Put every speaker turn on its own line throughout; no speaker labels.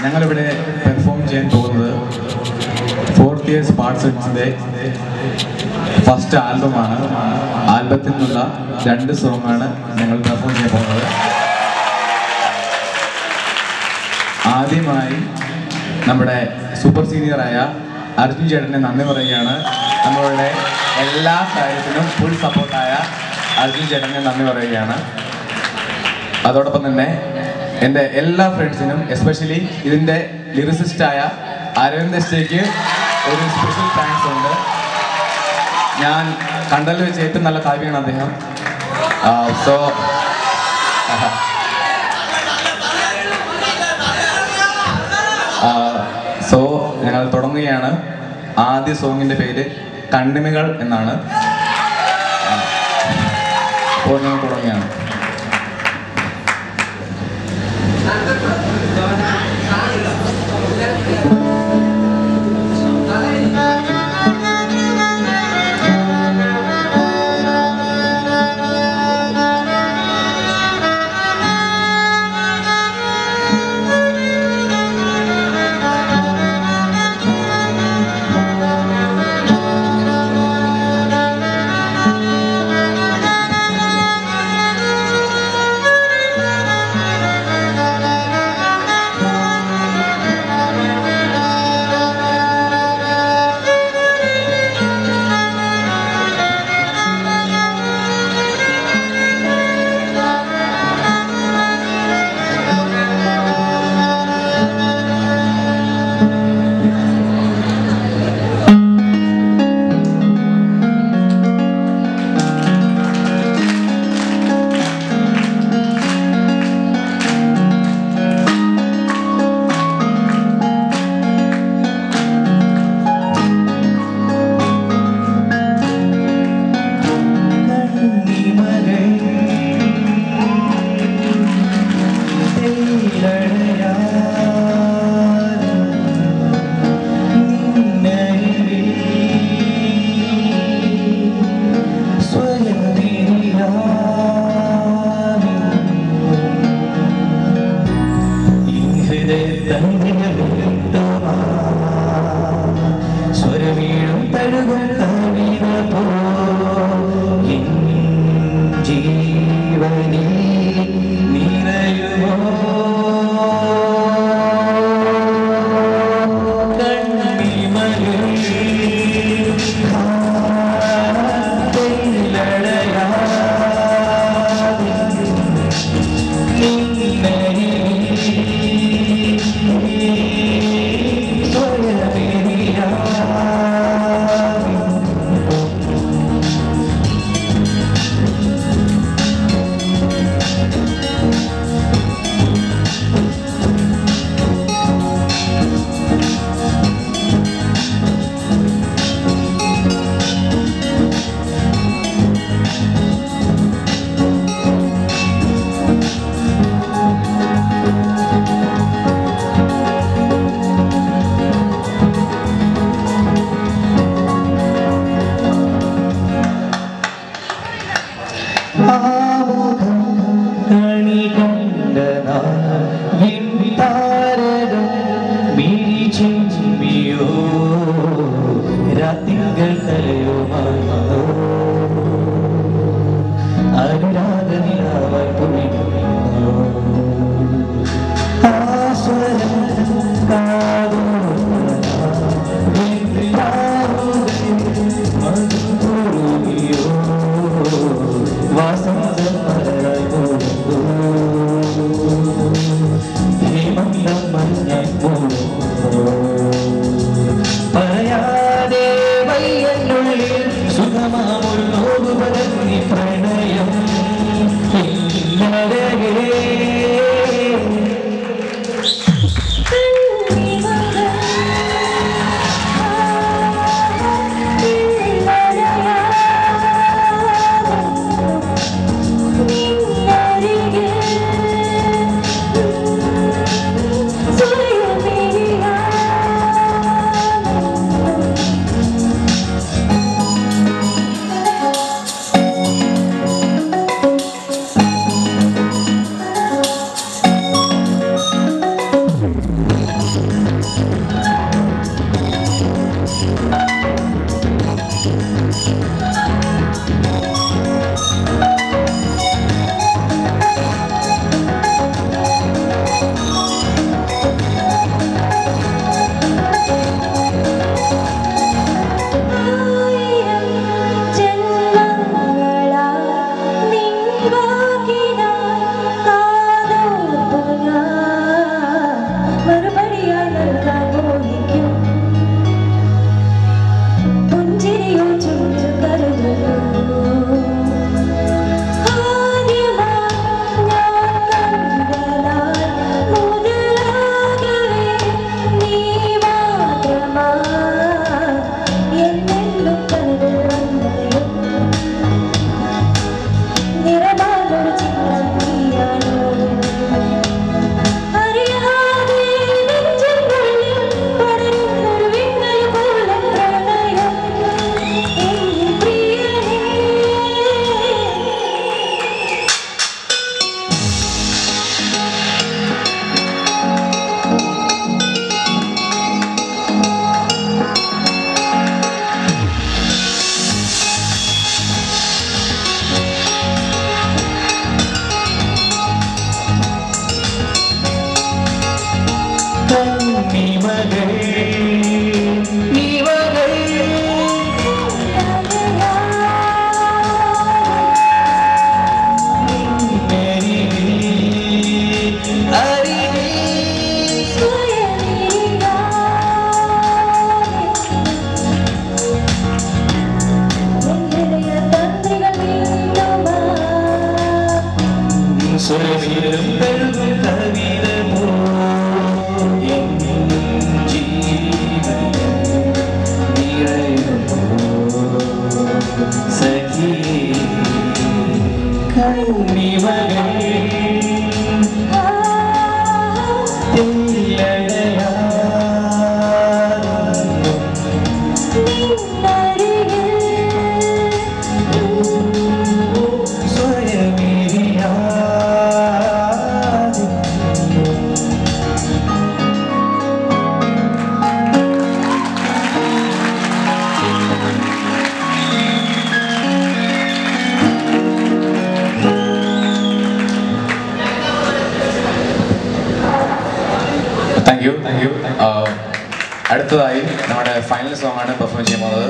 ഞങ്ങളിവിടെ പെർഫോം ചെയ്യാൻ പോകുന്നത് ഫോർത്ത് ഇയേഴ്സ് പാർട്സിൻ്റെ ഫസ്റ്റ് ആൽബമാണ് ആൽബത്തിൽ നിന്നുള്ള രണ്ട് സോങ്ങാണ് ഞങ്ങൾ പെർഫോം ചെയ്യാൻ പോകുന്നത് ആദ്യമായി നമ്മുടെ സൂപ്പർ സീനിയറായ അർജുൻ ചേട്ടനെ നന്ദി പറയുകയാണ് നമ്മളുടെ എല്ലാ കാര്യത്തിനും ഫുൾ സപ്പോർട്ടായ അർജുൻ ചേട്ടനെ നന്ദി പറയുകയാണ് അതോടൊപ്പം തന്നെ എൻ്റെ എല്ലാ ഫ്രണ്ട്സിനും എസ്പെഷ്യലി ഇതിൻ്റെ ലിറിസിസ്റ്റായ അരവിന്ദ് എസ്റ്റേക്ക് ഒരു സ്പെഷ്യൽ താങ്ക്സ് ഉണ്ട് ഞാൻ കണ്ടതിൽ വെച്ച് ഏറ്റവും നല്ല കാവ്യമാണ് അദ്ദേഹം സോ സോ ഞങ്ങൾ തുടങ്ങുകയാണ് ആദ്യ സോങ്ങിൻ്റെ പേര് കണ്ണിമകൾ എന്നാണ് അപ്പോൾ ഞങ്ങൾ തുടങ്ങുകയാണ്
സ്വരവീഴും തഴുകും കവിത പോ എൻ ജീവനിൽ നിറയുമോ കണി കണ്ട താരകം മിഴിച്ചിമ്മിയോ രാത്രികൾ തലയുമായോ അനുരാഗ നിലാവായി പൊഴിയോ ആസ്വരം വാസന്തം മലരായി പോകുന്നു ഹേമന്തം മഞ്ഞായി പോകുന്നു പറയാതെ വയ്യനുള്ളിൽ സുഖമാമൊരു നോവ് പകർന്നി പ്രണയം ഇല്ലഴകേ
ും
ഓർമ്മകൾ ഇവകൾ സ്വരവീരം കഴുകും കവിത ജീവൻ നിറയുന്നു സഖിയേ കണ്ണിമകൾ തെല്ലടയാറുന്നു സ്വയമിരിയാതെ
താങ്ക് യു താങ്ക് യു അടുത്തതായി നമ്മുടെ ഫൈനൽ സോങ് ആണ് പെർഫോം ചെയ്യാൻ പോകുന്നത്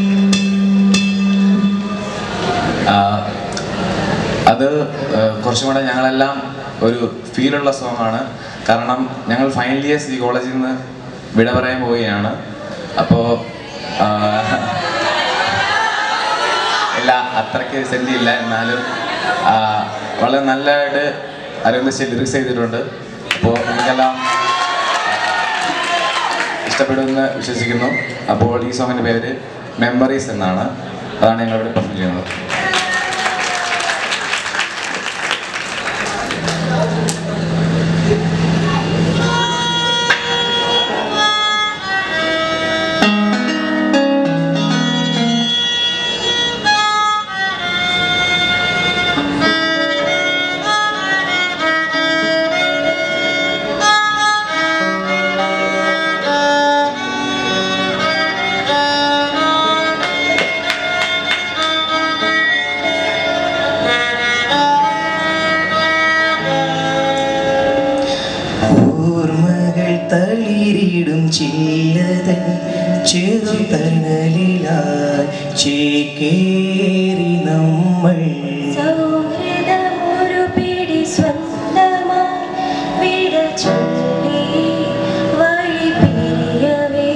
ആഹ് അത് ആഹ് കുറച്ചും കൂടെ ഞങ്ങളെല്ലാം ഒരു ഫീലുള്ള സോങ് ആണ് കാരണം ഞങ്ങൾ ഫൈനൽ ഇയേഴ്സ് ഈ കോളേജിൽ നിന്ന് വിട പറയാൻ പോവുകയാണ് അപ്പോൾ ഇല്ല അത്രയ്ക്ക് സെൻറ്റി ഇല്ല എന്നാലും ആഹ് വളരെ നല്ലതായിട്ട് അരവിന്ദ് ലിറിക്സ് ചെയ്തിട്ടുണ്ട് അപ്പോൾ നിങ്ങൾക്കെല്ലാം ഇഷ്ടപ്പെടുമെന്ന് വിശ്വസിക്കുന്നു അപ്പോൾ ഈ സോങ്ങിൻ്റെ പേര് മെമ്മറീസ് എന്നാണ് അതാണ് ഞങ്ങളിവിടെ പെർഫോം ചെയ്യുന്നത്
ഓർമ്മകൾ തളിരിടും ചില്ലതൻ ചെറുതണലിലായി ചേക്കേറി നമ്മൾ
സൗഹൃദമൊരു പിടി സ്വന്തമായി വിട ചൊല്ലി വഴി പിരിയവേ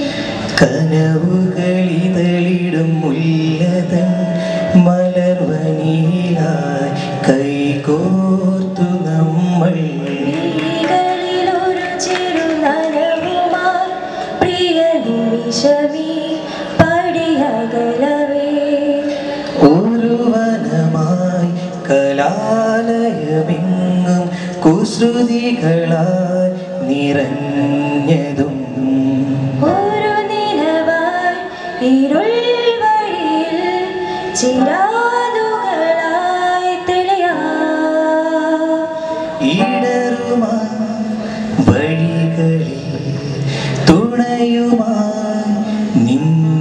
കനവുകളിതളിടും മുല്ലതൻ മലർവനിയിലായി കൈകോർത്തു നമ്മൾ
മിഴികളിലൊരു ചെറു നനവുമായി പ്രിയ നിമിഷമീ പടിയകലവേ
ഒരു വനമായി കലാലയമെങ്ങും കുസൃതികളായി നിറഞ്ഞതും
ഒരു നിലവായി ഇരുൾ വഴിയിൽ ചിരാതുകളായി തെളിയാ
ഇടറുമാ വഴികളിൽ തുണയുമായി നിൻ